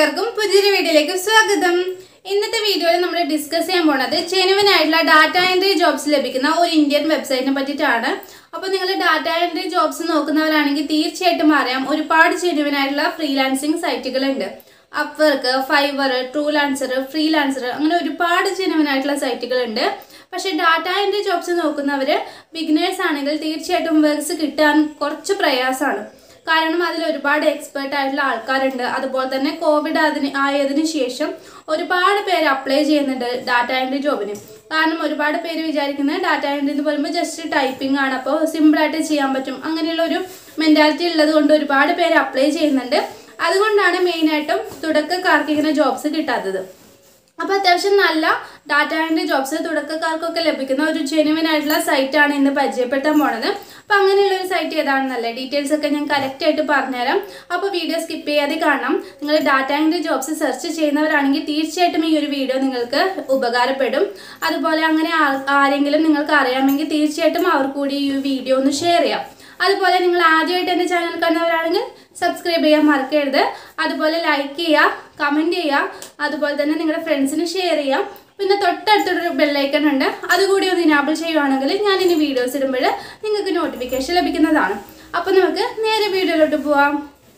കൂട്ടുകാർക്കും പുതിയൊരു വീഡിയോയിലേക്ക് സ്വാഗതം ഇന്നത്തെ വീഡിയോയിൽ നമ്മൾ ഡിസ്കസ് ചെയ്യാൻ പോണത് ജെനുവൻ ആയിട്ടുള്ള ഡാറ്റ എൻട്രി ജോബ്സ് ലഭിക്കുന്ന ഒരു ഇന്ത്യൻ വെബ്സൈറ്റിനെ പറ്റിയിട്ടാണ് അപ്പോൾ നിങ്ങൾ ഡാറ്റ എൻട്രി ജോബ്സ് നോക്കുന്നവരാണെങ്കിൽ തീർച്ചയായിട്ടും അറിയാം ഒരുപാട് ജെനുവൻ ആയിട്ടുള്ള ഫ്രീലാൻസിങ് സൈറ്റുകളുണ്ട് Upwork Fiverr Truelancer freelancer അങ്ങനെ ഒരുപാട് ജെനുവൻ ആയിട്ടുള്ള സൈറ്റുകളുണ്ട് പക്ഷേ ഡാറ്റ എൻട്രി ജോബ്സ് നോക്കുന്നവർ ബിഗിനേഴ്സ് ആണെങ്കിൽ തീർച്ചയായിട്ടും വർക്ക്സ് കിട്ടാൻ കുറച്ച് പ്രയാസമാണ് കാരണം അതിൽ ഒരുപാട് എക്സ്പേർട്ട് ആയിട്ടുള്ള ആൾക്കാരുണ്ട് അതുപോലെ തന്നെ കോവിഡ് അതിന് ആയതിനു ശേഷം ഒരുപാട് പേര് അപ്ലൈ ചെയ്യുന്നുണ്ട് ഡാറ്റ എൻട്രി ജോബിന് കാരണം ഒരുപാട് പേര് വിചാരിക്കുന്നത് ഡാറ്റ എൻട്രി എന്ന് പറയുമ്പോൾ ജസ്റ്റ് ടൈപ്പിംഗ് ആണ് അപ്പോൾ സിമ്പിളായിട്ട് ചെയ്യാൻ പറ്റും അങ്ങനെയുള്ള ഒരു മെൻറ്റാലിറ്റി ഉള്ളത് കൊണ്ട് ഒരുപാട് പേര് അപ്ലൈ ചെയ്യുന്നുണ്ട് അതുകൊണ്ടാണ് മെയിനായിട്ടും തുടക്കക്കാർക്ക് ഇങ്ങനെ ജോബ്സ് കിട്ടാത്തത് അപ്പോൾ അത്യാവശ്യം നല്ല ഡാറ്റ എൻട്രി ജോബ്സ് തുടക്കക്കാർക്കൊക്കെ ലഭിക്കുന്ന ഒരു ജെനുവിൻ ആയിട്ടുള്ള സൈറ്റാണ് ഇന്ന് പരിചയപ്പെടുത്താൻ പോണത് അപ്പോൾ അങ്ങനെയുള്ള ഒരു സൈറ്റ് ഏതാണെന്നല്ലേ ഡീറ്റെയിൽസ് ഒക്കെ ഞാൻ കറക്റ്റ് ആയിട്ട് പറഞ്ഞുതരാം അപ്പോൾ വീഡിയോ സ്കിപ്പ് ചെയ്യാതെ കാണാം നിങ്ങൾ ഡാറ്റ എൻട്രി ജോബ്സ് സെർച്ച് ചെയ്യുന്നവരാണെങ്കിൽ തീർച്ചയായിട്ടും ഈ ഒരു വീഡിയോ നിങ്ങൾക്ക് ഉപകാരപ്പെടും അതുപോലെ അങ്ങനെ ആ- ആരെങ്കിലും നിങ്ങൾക്ക് അറിയാമെങ്കിൽ തീർച്ചയായിട്ടും അവർക്ക് കൂടി ഈ വീഡിയോ ഒന്ന് ഷെയർ ചെയ്യാം അതുപോലെ നിങ്ങൾ ആദ്യമായിട്ട് എൻ്റെ ചാനൽ കാണുന്നവരാണെങ്കിൽ സബ്സ്ക്രൈബ് ചെയ്യാൻ മറക്കരുത് അതുപോലെ ലൈക്ക് ചെയ്യുക കമൻറ്റ് ചെയ്യുക അതുപോലെ തന്നെ നിങ്ങളുടെ ഫ്രണ്ട്സിന് ഷെയർ ചെയ്യാം പിന്നെ തൊട്ടടുത്തൊരു ബെല്ലൈക്കൺ ഉണ്ട് അതുകൂടി ഒന്ന് ഇനാബിൾ ചെയ്യുവാണെങ്കിൽ ഞാൻ ഇനി വീഡിയോസ് ഇടുമ്പോൾ നിങ്ങൾക്ക് നോട്ടിഫിക്കേഷൻ ലഭിക്കുന്നതാണ് അപ്പോൾ നമുക്ക് നേരെ വീഡിയോയിലോട്ട് പോവാം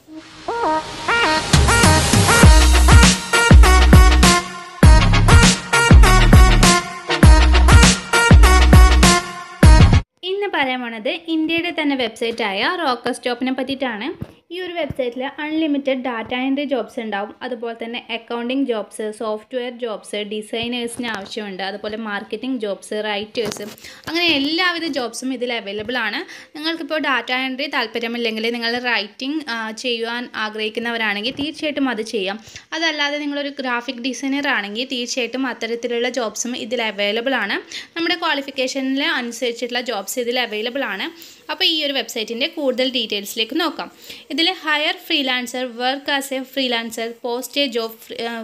ഇന്ന് പറയാൻ പോണത് ഇന്ത്യയുടെ തന്നെ വെബ്സൈറ്റായ റോക്കർ സ്റ്റോപ്പിനെ പറ്റിയിട്ടാണ് ഈ ഒരു വെബ്സൈറ്റിൽ അൺലിമിറ്റഡ് ഡാറ്റ എൻട്രി ജോബ്സ് ഉണ്ടാവും അതുപോലെ തന്നെ അക്കൗണ്ടിങ് ജോബ്സ് സോഫ്റ്റ്വെയർ ജോബ്സ് ഡിസൈനേഴ്സിന് ആവശ്യമുണ്ട് അതുപോലെ മാർക്കറ്റിംഗ് ജോബ്സ് റൈറ്റേഴ്സ് അങ്ങനെ എല്ലാവിധ ജോബ്സും ഇതിൽ അവൈലബിൾ ആണ് നിങ്ങൾക്കിപ്പോൾ ഡാറ്റ എൻട്രി താല്പര്യമില്ലെങ്കിൽ നിങ്ങൾ റൈറ്റിംഗ് ചെയ്യുവാൻ ആഗ്രഹിക്കുന്നവരാണെങ്കിൽ തീർച്ചയായിട്ടും അത് ചെയ്യാം അതല്ലാതെ നിങ്ങളൊരു ഗ്രാഫിക് ഡിസൈനർ ആണെങ്കിൽ തീർച്ചയായിട്ടും അത്തരത്തിലുള്ള ജോബ്സും ഇതിൽ അവൈലബിൾ ആണ് നമ്മുടെ ക്വാളിഫിക്കേഷനിൽ അനുസരിച്ചിട്ടുള്ള ജോബ്സ് ഇതിൽ അവൈലബിൾ ആണ് അപ്പോൾ ഈ ഒരു വെബ്സൈറ്റിൻ്റെ കൂടുതൽ ഡീറ്റെയിൽസിലേക്ക് നോക്കാം ഇതിൽ hire freelancer work as a freelancer post a job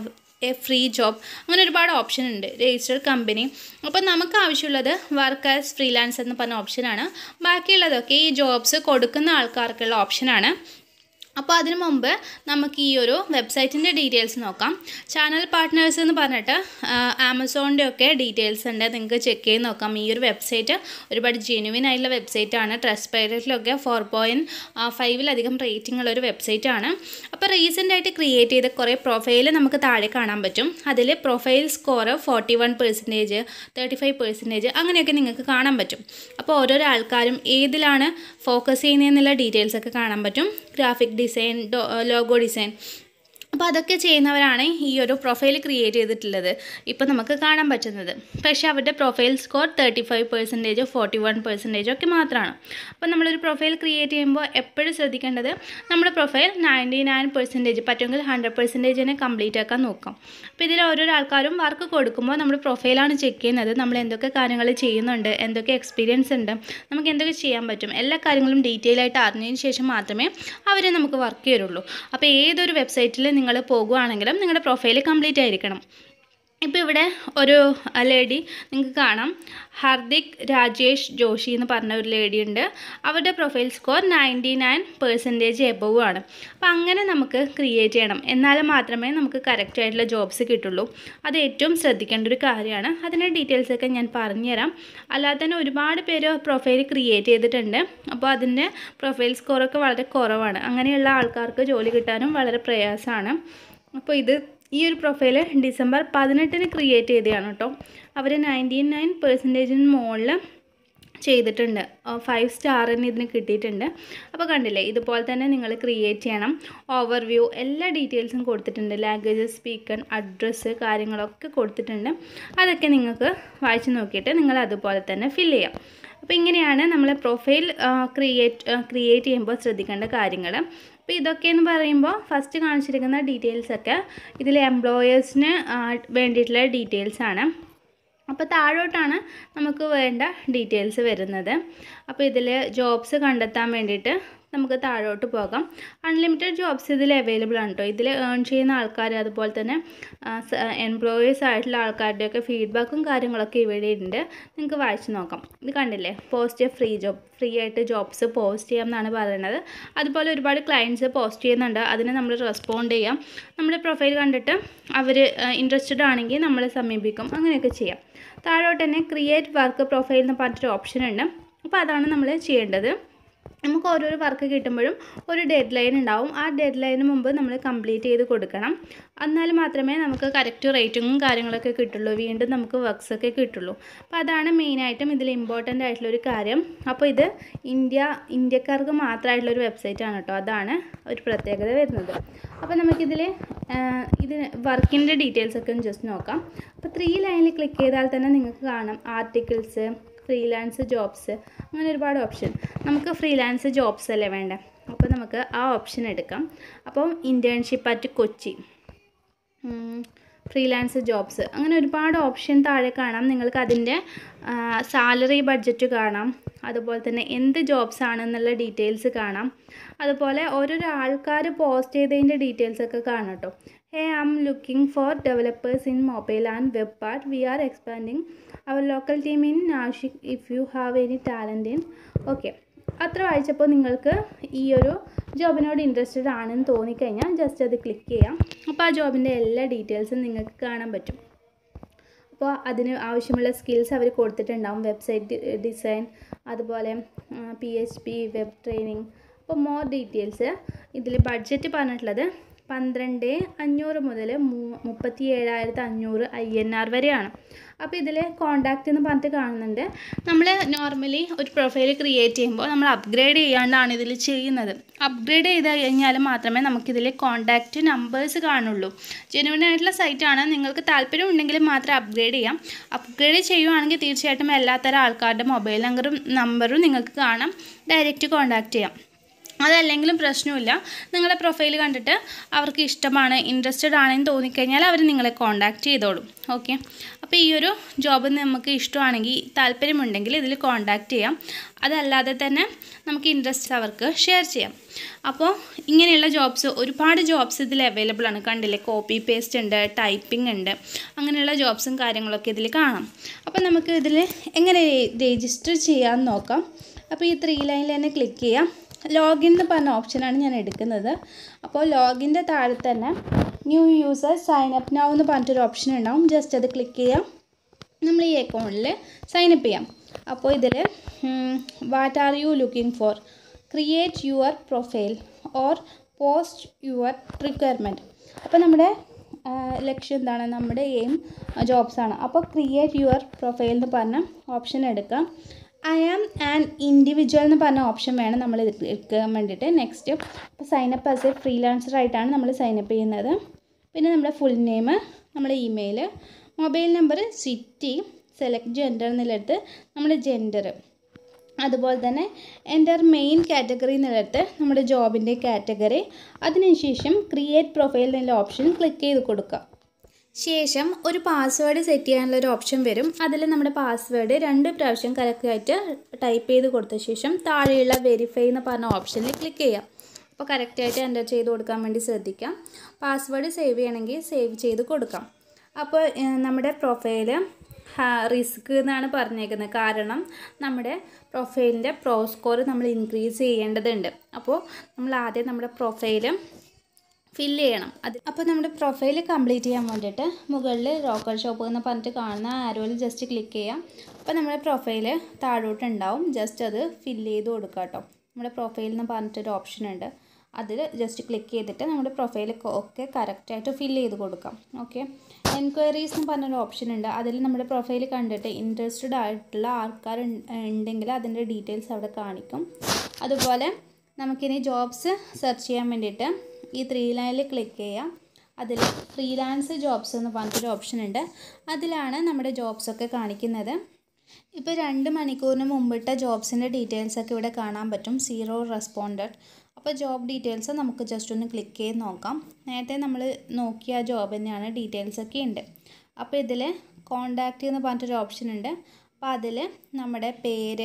a free job അങ്ങനെ ഒരുപാട് ഓപ്ഷൻ ഉണ്ട് രജിസ്റ്റർഡ് കമ്പനി അപ്പോൾ നമുക്ക് ആവശ്യമുള്ളത് വർക്ക് ആസ് ഫ്രീലാൻസർ എന്ന് പറഞ്ഞ ഓപ്ഷനാണ് ബാക്കിയുള്ളതൊക്കെ ഈ ജോബ്സ് കൊടുക്കുന്ന ആൾക്കാർക്കുള്ള ഓപ്ഷനാണ് അപ്പോൾ അതിനു മുമ്പ് നമുക്ക് ഈ ഒരു വെബ്സൈറ്റിൻ്റെ ഡീറ്റെയിൽസ് നോക്കാം ചാനൽ പാർട്ട്നേഴ്സ് എന്ന് പറഞ്ഞിട്ട് ആമസോണിൻ്റെ ഒക്കെ ഡീറ്റെയിൽസ് ഉണ്ട് നിങ്ങൾക്ക് ചെക്ക് ചെയ്ത് നോക്കാം ഈ ഒരു വെബ്സൈറ്റ് ഒരുപാട് ജെനുവിൻ ആയിട്ടുള്ള വെബ്സൈറ്റാണ് ട്രസ്റ്റ് പൈലറ്റിലൊക്കെ ഫോർ പോയിൻറ്റ് ഫൈവിലധികം റേറ്റിംഗ് ഉള്ള ഒരു വെബ്സൈറ്റാണ് അപ്പോൾ റീസെൻ്റ് ആയിട്ട് ക്രിയേറ്റ് ചെയ്ത കുറേ പ്രൊഫൈൽ നമുക്ക് താഴെ കാണാൻ പറ്റും അതിൽ profile score forty one percentage thirty five percentage അങ്ങനെയൊക്കെ നിങ്ങൾക്ക് കാണാൻ പറ്റും അപ്പോൾ ഓരോരോ ആൾക്കാരും ഏതിലാണ് ഫോക്കസ് ചെയ്യുന്നതെന്നുള്ള ഡീറ്റെയിൽസ് ഒക്കെ കാണാൻ പറ്റും ഗ്രാഫിക് ഡിസൈൻ ലോഗോ ഡിസൈൻ അപ്പോൾ അതൊക്കെ ചെയ്യുന്നവരാണ് ഈ ഒരു പ്രൊഫൈൽ ക്രിയേറ്റ് ചെയ്തിട്ടുള്ളത് ഇപ്പോൾ നമുക്ക് കാണാൻ പറ്റുന്നത് പക്ഷേ അവരുടെ പ്രൊഫൈൽ സ്കോർ തേർട്ടി ഫൈവ് പെർസെൻറ്റേജോ ഫോർട്ടി വൺ പെർസെൻറ്റേജോ ഒക്കെ മാത്രമാണ് അപ്പോൾ നമ്മളൊരു പ്രൊഫൈൽ ക്രിയേറ്റ് ചെയ്യുമ്പോൾ എപ്പോഴും ശ്രദ്ധിക്കേണ്ടത് നമ്മുടെ പ്രൊഫൈൽ നയൻറ്റി നയൻ പെർസെൻറ്റേജ് പറ്റുമെങ്കിൽ ഹൺഡ്രഡ് പെർസെൻറ്റേജ് തന്നെ കംപ്ലീറ്റ് ആക്കാൻ നോക്കാം അപ്പോൾ ഇതിൽ ഓരോരോ ആൾക്കാരും വർക്ക് കൊടുക്കുമ്പോൾ നമ്മുടെ പ്രൊഫൈലാണ് ചെക്ക് ചെയ്യുന്നത് നമ്മൾ എന്തൊക്കെ കാര്യങ്ങൾ ചെയ്യുന്നുണ്ട് എന്തൊക്കെ എക്സ്പീരിയൻസ് ഉണ്ട് നമുക്ക് എന്തൊക്കെ ചെയ്യാൻ പറ്റും എല്ലാ കാര്യങ്ങളും ഡീറ്റെയിൽ ആയിട്ട് അറിഞ്ഞതിന് ശേഷം മാത്രമേ അവരെ നമുക്ക് വർക്ക് ചെയ്യുള്ളൂ അപ്പോൾ ഏതൊരു വെബ്സൈറ്റിൽ നിങ്ങൾ പോകുകയാണെങ്കിലും നിങ്ങളുടെ പ്രൊഫൈൽ കംപ്ലീറ്റ് ആയിരിക്കണം ഇപ്പോൾ ഇവിടെ ഒരു ലേഡി നിങ്ങൾക്ക് കാണാം ഹർദിക് രാജേഷ് ജോഷി എന്ന് പറഞ്ഞ ഒരു ലേഡി ഉണ്ട് അവരുടെ profile score ninety nine percentage above ആണ് അപ്പോൾ അങ്ങനെ നമുക്ക് ക്രിയേറ്റ് ചെയ്യണം എന്നാൽ മാത്രമേ നമുക്ക് കറക്റ്റ് ആയിട്ടുള്ള ജോബ്സ് കിട്ടുള്ളൂ അത് ഏറ്റവും ശ്രദ്ധിക്കേണ്ട ഒരു കാര്യമാണ് അതിൻ്റെ ഡീറ്റെയിൽസ് ഒക്കെ ഞാൻ പറഞ്ഞുതരാം അല്ലാതെ തന്നെ ഒരുപാട് പേര് പ്രൊഫൈൽ ക്രിയേറ്റ് ചെയ്തിട്ടുണ്ട് അപ്പോൾ അതിൻ്റെ പ്രൊഫൈൽ സ്കോറൊക്കെ വളരെ കുറവാണ് അങ്ങനെയുള്ള ആൾക്കാർക്ക് ജോലി കിട്ടാനും വളരെ പ്രയാസമാണ് അപ്പോൾ ഇത് ഈ ഒരു പ്രൊഫൈൽ ഡിസംബർ പതിനെട്ടിന് ക്രിയേറ്റ് ചെയ്തതാണ് കേട്ടോ അവർ നയൻറ്റി നയൻ പെർസെൻറ്റേജിന് മുകളിൽ ചെയ്തിട്ടുണ്ട് ഫൈവ് സ്റ്റാറിന് ഇതിന് കിട്ടിയിട്ടുണ്ട് അപ്പോൾ കണ്ടില്ലേ ഇതുപോലെ തന്നെ നിങ്ങൾ ക്രിയേറ്റ് ചെയ്യണം ഓവർവ്യൂ എല്ലാ ഡീറ്റെയിൽസും കൊടുത്തിട്ടുണ്ട് ലാംഗ്വേജ് സ്പീക്കർ അഡ്രസ്സ് കാര്യങ്ങളൊക്കെ കൊടുത്തിട്ടുണ്ട് അതൊക്കെ നിങ്ങൾക്ക് വായിച്ച് നോക്കിയിട്ട് നിങ്ങൾ അതുപോലെ തന്നെ ഫില്ല് ചെയ്യാം അപ്പോൾ ഇങ്ങനെയാണ് നമ്മൾ പ്രൊഫൈൽ ക്രിയേറ്റ് ക്രിയേറ്റ് ചെയ്യുമ്പോൾ ശ്രദ്ധിക്കേണ്ട കാര്യങ്ങൾ അപ്പോൾ ഇതൊക്കെയെന്ന് പറയുമ്പോൾ ഫസ്റ്റ് കാണിച്ചിരിക്കുന്ന ഡീറ്റെയിൽസ് ഒക്കെ ഇതിൽ എംപ്ലോയേഴ്സിന് വേണ്ടിയിട്ടുള്ള ഡീറ്റെയിൽസ് ആണ് അപ്പോൾ താഴോട്ടാണ് നമുക്ക് വേണ്ട ഡീറ്റെയിൽസ് വരുന്നത് അപ്പോൾ ഇതിൽ ജോബ്സ് കണ്ടെത്താൻ വേണ്ടിയിട്ട് നമുക്ക് താഴോട്ട് പോകാം അൺലിമിറ്റഡ് ജോബ്സ് ഇതിൽ അവൈലബിൾ ആണ് കേട്ടോ ഇതിൽ ഏൺ ചെയ്യുന്ന ആൾക്കാർ അതുപോലെ തന്നെ എംപ്ലോയീസ് ആയിട്ടുള്ള ആൾക്കാരുടെയൊക്കെ ഫീഡ്ബാക്കും കാര്യങ്ങളൊക്കെ ഇവിടെ ഉണ്ട് നിങ്ങൾക്ക് വായിച്ച് നോക്കാം ഇത് കണ്ടില്ലേ post a free job free ആയിട്ട് ജോബ്സ് പോസ്റ്റ് ചെയ്യാം എന്നാണ് പറയുന്നത് അതുപോലെ ഒരുപാട് ക്ലയൻറ്റ്സ് പോസ്റ്റ് ചെയ്യുന്നുണ്ട് അതിന് നമ്മൾ റെസ്പോണ്ട് ചെയ്യാം നമ്മുടെ പ്രൊഫൈൽ കണ്ടിട്ട് അവർ ഇൻട്രസ്റ്റഡ് ആണെങ്കിൽ നമ്മളെ സമീപിക്കും അങ്ങനെയൊക്കെ ചെയ്യാം താഴോട്ട് തന്നെ ക്രിയേറ്റ് വർക്ക് പ്രൊഫൈൽ എന്ന് പറഞ്ഞിട്ടൊരു ഓപ്ഷൻ ഉണ്ട് അപ്പോൾ അതാണ് നമ്മൾ ചെയ്യേണ്ടത് നമുക്ക് ഓരോരോ വർക്ക് കിട്ടുമ്പോഴും ഒരു ഡെഡ് ലൈൻ ഉണ്ടാവും ആ ഡെഡ് ലൈന് മുമ്പ് നമ്മൾ കംപ്ലീറ്റ് ചെയ്ത് കൊടുക്കണം എന്നാൽ മാത്രമേ നമുക്ക് കറക്റ്റ് റേറ്റിങ്ങും കാര്യങ്ങളൊക്കെ കിട്ടുള്ളൂ വീണ്ടും നമുക്ക് വർക്ക്സ് ഒക്കെ കിട്ടുള്ളൂ അപ്പോൾ അതാണ് മെയിനായിട്ടും ഇതിൽ ഇമ്പോർട്ടൻ്റ് ആയിട്ടുള്ളൊരു കാര്യം അപ്പോൾ ഇത് ഇന്ത്യ ഇന്ത്യക്കാർക്ക് മാത്രമായിട്ടുള്ളൊരു വെബ്സൈറ്റ് ആണ് കേട്ടോ അതാണ് ഒരു പ്രത്യേകത വരുന്നത് അപ്പോൾ നമുക്കിതിൽ ഇത് വർക്കിൻ്റെ ഡീറ്റെയിൽസ് ഒക്കെ ഒന്ന് ജസ്റ്റ് നോക്കാം അപ്പോൾ ത്രീ ലൈനിൽ ക്ലിക്ക് ചെയ്താൽ തന്നെ നിങ്ങൾക്ക് കാണാം ആർട്ടിക്കിൾസ് ഫ്രീലാൻസ് ജോബ്സ് അങ്ങനെ ഒരുപാട് ഓപ്ഷൻ നമുക്ക് ഫ്രീലാൻസ് ജോബ്സ് അല്ലേ വേണ്ടേ അപ്പോൾ നമുക്ക് ആ ഓപ്ഷൻ എടുക്കാം അപ്പം internship at Kochi freelance jobs അങ്ങനെ ഒരുപാട് ഓപ്ഷൻ താഴെ കാണാം നിങ്ങൾക്ക് അതിൻ്റെ സാലറി ബഡ്ജറ്റ് കാണാം അതുപോലെ തന്നെ എന്ത് ജോബ്സ് ആണെന്നുള്ള ഡീറ്റെയിൽസ് കാണാം അതുപോലെ ഓരോരോ ആൾക്കാർ പോസ്റ്റ് ചെയ്തതിൻ്റെ ഡീറ്റെയിൽസ് ഒക്കെ കാണാം കേട്ടോ hey I am looking for developers in mobile and web part we are expanding our local team in Nashik if you have any talent in okay അത്ര വായിച്ചപ്പോൾ നിങ്ങൾക്ക് ഈ ഒരു ജോബിനോട് ഇൻട്രസ്റ്റഡ് ആണെന്ന് തോന്നിക്കഴിഞ്ഞാൽ ജസ്റ്റ് അത് ക്ലിക്ക് ചെയ്യാം അപ്പോൾ ആ ജോബിൻ്റെ എല്ലാ ഡീറ്റെയിൽസും നിങ്ങൾക്ക് കാണാൻ പറ്റും അപ്പോൾ അതിന് ആവശ്യമുള്ള സ്കിൽസ് അവർ കൊടുത്തിട്ടുണ്ടാവും വെബ്സൈറ്റ് ഡിസൈൻ അതുപോലെ P H P web training അപ്പോൾ മോർ ഡീറ്റെയിൽസ് ഇതിൽ ബഡ്ജറ്റ് പറഞ്ഞിട്ടുള്ളത് പന്ത്രണ്ട് അഞ്ഞൂറ് മുതൽ മുപ്പത്തി ഏഴായിരത്തി അഞ്ഞൂറ് ഐ എൻ ആർ വരെയാണ് അപ്പോൾ ഇതിൽ കോണ്ടാക്റ്റ് എന്ന് പറഞ്ഞിട്ട് കാണുന്നുണ്ട് നമ്മൾ നോർമലി ഒരു പ്രൊഫൈൽ ക്രിയേറ്റ് ചെയ്യുമ്പോൾ നമ്മൾ അപ്ഗ്രേഡ് ചെയ്യാണ്ടാണ് ഇതിൽ ചെയ്യുന്നത് അപ്ഗ്രേഡ് ചെയ്ത് കഴിഞ്ഞാൽ മാത്രമേ നമുക്കിതിൽ കോണ്ടാക്റ്റ് നമ്പേഴ്സ് കാണുള്ളൂ ജെനുവൻ ആയിട്ടുള്ള സൈറ്റാണ് നിങ്ങൾക്ക് താല്പര്യം ഉണ്ടെങ്കിൽ മാത്രം അപ്ഗ്രേഡ് ചെയ്യാം അപ്ഗ്രേഡ് ചെയ്യുവാണെങ്കിൽ തീർച്ചയായിട്ടും എല്ലാത്തരം ആൾക്കാരുടെ മൊബൈൽ നമ്പറും നമ്പറും നിങ്ങൾക്ക് കാണാം ഡയറക്റ്റ് കോണ്ടാക്ട് ചെയ്യാം അതല്ലെങ്കിലും പ്രശ്നമില്ല നിങ്ങളുടെ പ്രൊഫൈൽ കണ്ടിട്ട് അവർക്ക് ഇഷ്ടമാണ് ഇൻട്രസ്റ്റഡ് ആണെന്ന് തോന്നിക്കഴിഞ്ഞാൽ അവർ നിങ്ങളെ കോൺടാക്റ്റ് ചെയ്തോളും ഓക്കെ അപ്പോൾ ഈ ഒരു ജോബ് നമുക്ക് ഇഷ്ടമാണെങ്കിൽ താല്പര്യമുണ്ടെങ്കിൽ ഇതിൽ കോൺടാക്റ്റ് ചെയ്യാം അതല്ലാതെ തന്നെ നമുക്ക് ഇൻട്രസ്റ്റ് അവർക്ക് ഷെയർ ചെയ്യാം അപ്പോൾ ഇങ്ങനെയുള്ള ജോബ്സ് ഒരുപാട് ജോബ്സ് ഇതിൽ അവൈലബിൾ ആണ് കണ്ടില്ലേ കോപ്പി പേസ്റ്റ് ഉണ്ട് ടൈപ്പിംഗ് ഉണ്ട് അങ്ങനെയുള്ള ജോബ്സും കാര്യങ്ങളൊക്കെ ഇതിൽ കാണാം അപ്പോൾ നമുക്ക് ഇതിൽ എങ്ങനെ രജിസ്റ്റർ ചെയ്യാമെന്ന് നോക്കാം അപ്പോൾ ഈ ത്രീ ലൈനിൽ തന്നെ ക്ലിക്ക് ചെയ്യാം ലോഗിൻ എന്ന് പറഞ്ഞ ഓപ്ഷനാണ് ഞാൻ എടുക്കുന്നത് അപ്പോൾ ലോഗിൻ്റെ താഴെ തന്നെ new user sign up now എന്ന് പറഞ്ഞിട്ടൊരു ഓപ്ഷൻ ഉണ്ടാവും ജസ്റ്റ് അത് ക്ലിക്ക് ചെയ്യാം നമ്മൾ ഈ അക്കൗണ്ടിൽ സൈൻ അപ്പ് ചെയ്യാം അപ്പോൾ ഇതിൽ what are you looking for create your profile or post your requirement അപ്പോൾ നമ്മുടെ ലക്ഷ്യം എന്താണ് നമ്മുടെ എയിം ജോബ്സാണ് അപ്പോൾ ക്രിയേറ്റ് യുവർ പ്രൊഫൈൽ എന്ന് പറഞ്ഞ ഓപ്ഷൻ എടുക്കാം ഐ ആം ആൻ ഇൻഡിവിജ്വൽ എന്ന് പറഞ്ഞ ഓപ്ഷൻ വേണം നമ്മൾ എടുക്കാൻ വേണ്ടിയിട്ട് നെക്സ്റ്റ് അപ്പോൾ സൈനപ്പ് ആസ് എ ഫ്രീലാൻസർ ആയിട്ടാണ് നമ്മൾ സൈനപ്പ് ചെയ്യുന്നത് പിന്നെ നമ്മുടെ ഫുൾ നെയിം നമ്മുടെ email mobile number city select gender എന്നുള്ളിടത്ത് നമ്മുടെ ജെൻഡർ അതുപോലെ തന്നെ എൻ്റർ മെയിൻ കാറ്റഗറി എന്നുള്ളിടത്ത് നമ്മുടെ ജോബിൻ്റെ കാറ്റഗറി അതിനുശേഷം ക്രിയേറ്റ് പ്രൊഫൈൽ എന്നുള്ള ഓപ്ഷൻ ക്ലിക്ക് ചെയ്ത് കൊടുക്കുക ശേഷം ഒരു പാസ്വേഡ് സെറ്റ് ചെയ്യാനുള്ള ഒരു ഓപ്ഷൻ വരും അതിൽ നമ്മുടെ പാസ്വേഡ് രണ്ട് പ്രാവശ്യം കറക്റ്റായിട്ട് ടൈപ്പ് ചെയ്ത് കൊടുത്ത ശേഷം താഴെയുള്ള വെരിഫൈ എന്ന് പറഞ്ഞ ഓപ്ഷനിൽ ക്ലിക്ക് ചെയ്യാം അപ്പോൾ കറക്റ്റായിട്ട് എൻ്റർ ചെയ്ത് കൊടുക്കാൻ വേണ്ടി ശ്രദ്ധിക്കാം പാസ്വേഡ് സേവ് ചെയ്യണമെങ്കിൽ സേവ് ചെയ്ത് കൊടുക്കാം അപ്പോൾ നമ്മുടെ പ്രൊഫൈല് റിസ്ക് എന്നാണ് പറഞ്ഞേക്കുന്നത് കാരണം നമ്മുടെ പ്രൊഫൈലിൻ്റെ പ്രോ സ്കോർ നമ്മൾ ഇൻക്രീസ് ചെയ്യേണ്ടതുണ്ട് അപ്പോൾ നമ്മൾ ആദ്യം നമ്മുടെ പ്രൊഫൈല് ഫില്ല് ചെയ്യണം അത് അപ്പോൾ നമ്മുടെ പ്രൊഫൈൽ കംപ്ലീറ്റ് ചെയ്യാൻ വേണ്ടിയിട്ട് മുകളിൽ റോക്കർ ഷോപ്പ് എന്ന് പറഞ്ഞിട്ട് കാണുന്ന ആരോയിൽ ജസ്റ്റ് ക്ലിക്ക് ചെയ്യാം അപ്പോൾ നമ്മുടെ പ്രൊഫൈൽ താഴോട്ട് ഉണ്ടാവും ജസ്റ്റ് അത് ഫില്ല് ചെയ്ത് കൊടുക്കുക കേട്ടോ നമ്മുടെ പ്രൊഫൈൽ എന്ന് പറഞ്ഞിട്ടൊരു ഓപ്ഷൻ ഉണ്ട് അതിൽ ജസ്റ്റ് ക്ലിക്ക് ചെയ്തിട്ട് നമ്മുടെ പ്രൊഫൈൽ ഒക്കെ കറക്റ്റായിട്ട് ഫില്ല് ചെയ്ത് കൊടുക്കാം ഓക്കെ എൻക്വയറീസ് എന്ന് പറഞ്ഞൊരു ഓപ്ഷൻ ഉണ്ട് അതിൽ നമ്മുടെ പ്രൊഫൈൽ കണ്ടിട്ട് ഇൻട്രസ്റ്റഡ് ആയിട്ടുള്ള ആൾക്കാർ ഉണ്ടെങ്കിൽ അതിൻ്റെ ഡീറ്റെയിൽസ് അവിടെ കാണിക്കും അതുപോലെ നമുക്കിനി ജോബ്സ് സെർച്ച് ചെയ്യാൻ വേണ്ടിയിട്ട് ഈ ത്രീ ലൈനിൽ ക്ലിക്ക് ചെയ്യാം അതിൽ ഫ്രീലാൻസ് ജോബ്സ് എന്ന് പറഞ്ഞിട്ടൊരു ഓപ്ഷൻ ഉണ്ട് അതിലാണ് നമ്മുടെ ജോബ്സൊക്കെ കാണിക്കുന്നത് ഇപ്പോൾ രണ്ട് മണിക്കൂറിന് മുമ്പിട്ട ജോബ്സിൻ്റെ ഡീറ്റെയിൽസ് ഒക്കെ ഇവിടെ കാണാൻ പറ്റും സീറോ റെസ്പോണ്ടഡ് അപ്പോൾ ജോബ് ഡീറ്റെയിൽസ് നമുക്ക് ജസ്റ്റ് ഒന്ന് ക്ലിക്ക് ചെയ്ത് നോക്കാം നേരത്തെ നമ്മൾ നോക്കിയ ജോബ് തന്നെയാണ് ഡീറ്റെയിൽസ് ഒക്കെ ഉണ്ട് അപ്പോൾ ഇതിൽ കോണ്ടാക്റ്റ് എന്ന് പറഞ്ഞിട്ടൊരു ഓപ്ഷൻ ഉണ്ട് അപ്പോൾ അതിൽ നമ്മുടെ പേര്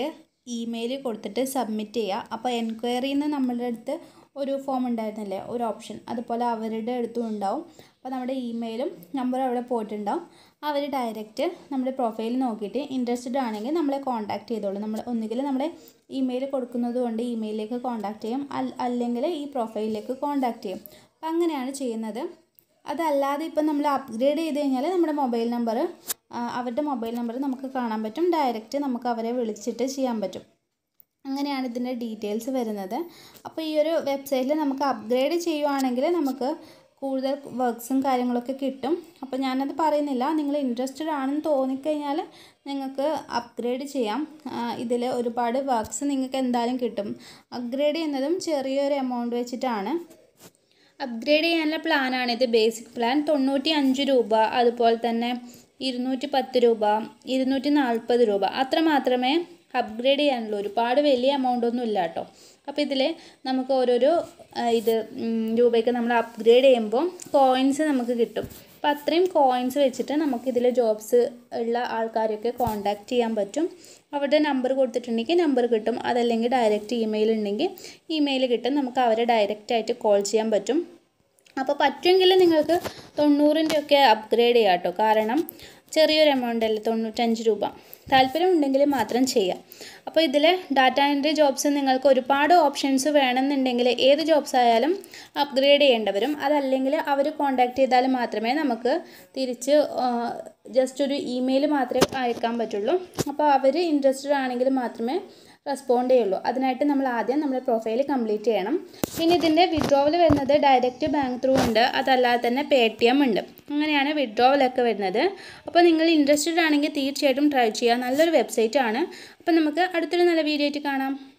ഇമെയിൽ കൊടുത്തിട്ട് സബ്മിറ്റ് ചെയ്യുക അപ്പോൾ എൻക്വയറിന്ന് നമ്മളുടെ അടുത്ത് ഒരു ഫോം ഉണ്ടായിരുന്നില്ലേ ഒരു ഓപ്ഷൻ അതുപോലെ അവരുടെ അടുത്തും ഉണ്ടാവും അപ്പോൾ നമ്മുടെ ഇമെയിലും നമ്പറും അവിടെ പോയിട്ടുണ്ടാവും അവർ ഡയറക്റ്റ് നമ്മുടെ പ്രൊഫൈൽ നോക്കിയിട്ട് ഇൻട്രസ്റ്റഡ് ആണെങ്കിൽ നമ്മളെ കോൺടാക്ട് ചെയ്തോളൂ നമ്മൾ ഒന്നുകിൽ നമ്മുടെ ഇമെയിൽ കൊടുക്കുന്നത് കൊണ്ട് ഇമെയിലിലേക്ക് കോൺടാക്ട് ചെയ്യും അൽ- അല്ലെങ്കിൽ ഈ പ്രൊഫൈലിലേക്ക് കോൺടാക്ട് ചെയ്യും അപ്പോൾ അങ്ങനെയാണ് ചെയ്യുന്നത് അതല്ലാതെ ഇപ്പം നമ്മൾ അപ്ഗ്രേഡ് ചെയ്ത് കഴിഞ്ഞാൽ നമ്മുടെ മൊബൈൽ നമ്പർ അവരുടെ മൊബൈൽ നമ്പർ നമുക്ക് കാണാൻ പറ്റും ഡയറക്റ്റ് നമുക്ക് അവരെ വിളിച്ചിട്ട് ചെയ്യാൻ പറ്റും അങ്ങനെയാണ് ഇതിൻ്റെ ഡീറ്റെയിൽസ് വരുന്നത് അപ്പോൾ ഈ ഒരു വെബ്സൈറ്റിൽ നമുക്ക് അപ്ഗ്രേഡ് ചെയ്യുവാണെങ്കിൽ നമുക്ക് കൂടുതൽ വർക്ക്സും കാര്യങ്ങളൊക്കെ കിട്ടും അപ്പോൾ ഞാനത് പറയുന്നില്ല നിങ്ങൾ ഇൻട്രസ്റ്റഡ് ആണെന്ന് തോന്നിക്കഴിഞ്ഞാൽ നിങ്ങൾക്ക് അപ്ഗ്രേഡ് ചെയ്യാം ഇതിൽ ഒരുപാട് വർക്ക്സ് നിങ്ങൾക്ക് എന്തായാലും കിട്ടും അപ്ഗ്രേഡ് ചെയ്യുന്നതും ചെറിയൊരു എമൗണ്ട് വെച്ചിട്ടാണ് അപ്ഗ്രേഡ് ചെയ്യാനുള്ള പ്ലാനാണ് ഇത് ബേസിക് പ്ലാൻ തൊണ്ണൂറ്റി അഞ്ച് രൂപ അതുപോലെ തന്നെ ഇരുന്നൂറ്റി പത്ത് രൂപ ഇരുന്നൂറ്റി നാൽപ്പത് രൂപ അത്ര മാത്രമേ അപ്ഗ്രേഡ് ചെയ്യാനുള്ളൂ ഒരുപാട് വലിയ എമൗണ്ട് ഒന്നും ഇല്ല കേട്ടോ അപ്പോൾ ഇതിൽ നമുക്ക് ഓരോരോ ആ, ഇത് ഉം, രൂപയ്ക്ക് നമ്മൾ അപ്ഗ്രേഡ് ചെയ്യുമ്പോൾ കോയിൻസ് നമുക്ക് കിട്ടും അപ്പോൾ അത്രയും കോയിൻസ് വെച്ചിട്ട് നമുക്ക് ഇതിൽ ജോബ്സ് ഉള്ള ആൾക്കാരെയൊക്കെ കോൺടാക്റ്റ് ചെയ്യാൻ പറ്റും അവരുടെ നമ്പർ കൊടുത്തിട്ടുണ്ടെങ്കിൽ നമ്പർ കിട്ടും അതല്ലെങ്കിൽ ഡയറക്റ്റ് ഇമെയിൽ ഉണ്ടെങ്കിൽ ഇമെയിൽ കിട്ടും നമുക്ക് അവരെ ഡയറക്റ്റ് ആയിട്ട് കോൾ ചെയ്യാൻ പറ്റും അപ്പോൾ പറ്റുമെങ്കിൽ നിങ്ങൾക്ക് തൊണ്ണൂറിൻ്റെ ഒക്കെ അപ്ഗ്രേഡ് ചെയ്യാം കേട്ടോ കാരണം ചെറിയൊരു എമൗണ്ട് അല്ലേ തൊണ്ണൂറ്റഞ്ച് രൂപ താല്പര്യം ഉണ്ടെങ്കിൽ മാത്രം ചെയ്യാം അപ്പോൾ ഇതിൽ ഡാറ്റ എൻട്രി ജോബ്സ് നിങ്ങൾക്ക് ഒരുപാട് ഓപ്ഷൻസ് വേണമെന്നുണ്ടെങ്കിൽ ഏത് ജോബ്സ് ആയാലും അപ്ഗ്രേഡ് ചെയ്യേണ്ടി വരും അതല്ലെങ്കിൽ അവർ കോൺടാക്ട് ചെയ്താൽ മാത്രമേ നമുക്ക് തിരിച്ച് ജസ്റ്റ് ഒരു ഇമെയിൽ മാത്രമേ അയക്കാൻ പറ്റുള്ളൂ അപ്പോൾ അവർ ഇൻട്രസ്റ്റഡ് ആണെങ്കിൽ മാത്രമേ റെസ്പോണ്ട് ചെയ്യുള്ളൂ അതിനായിട്ട് നമ്മൾ ആദ്യം നമ്മുടെ പ്രൊഫൈൽ കംപ്ലീറ്റ് ചെയ്യണം പിന്നെ ഇതിൻ്റെ വിഡ്രോവൽ വരുന്നത് ഡയറക്റ്റ് ബാങ്ക് ത്രൂ ഉണ്ട് അതല്ലാതെ തന്നെ പേ ടി എം ഉണ്ട് അങ്ങനെയാണ് വിഡ്രോവലൊക്കെ വരുന്നത് അപ്പോൾ നിങ്ങൾ ഇൻട്രസ്റ്റഡ് ആണെങ്കിൽ തീർച്ചയായിട്ടും ട്രൈ ചെയ്യുക നല്ലൊരു വെബ്സൈറ്റ് ആണ് അപ്പോൾ നമുക്ക് അടുത്തൊരു നല്ല വീഡിയോ ആയിട്ട് കാണാം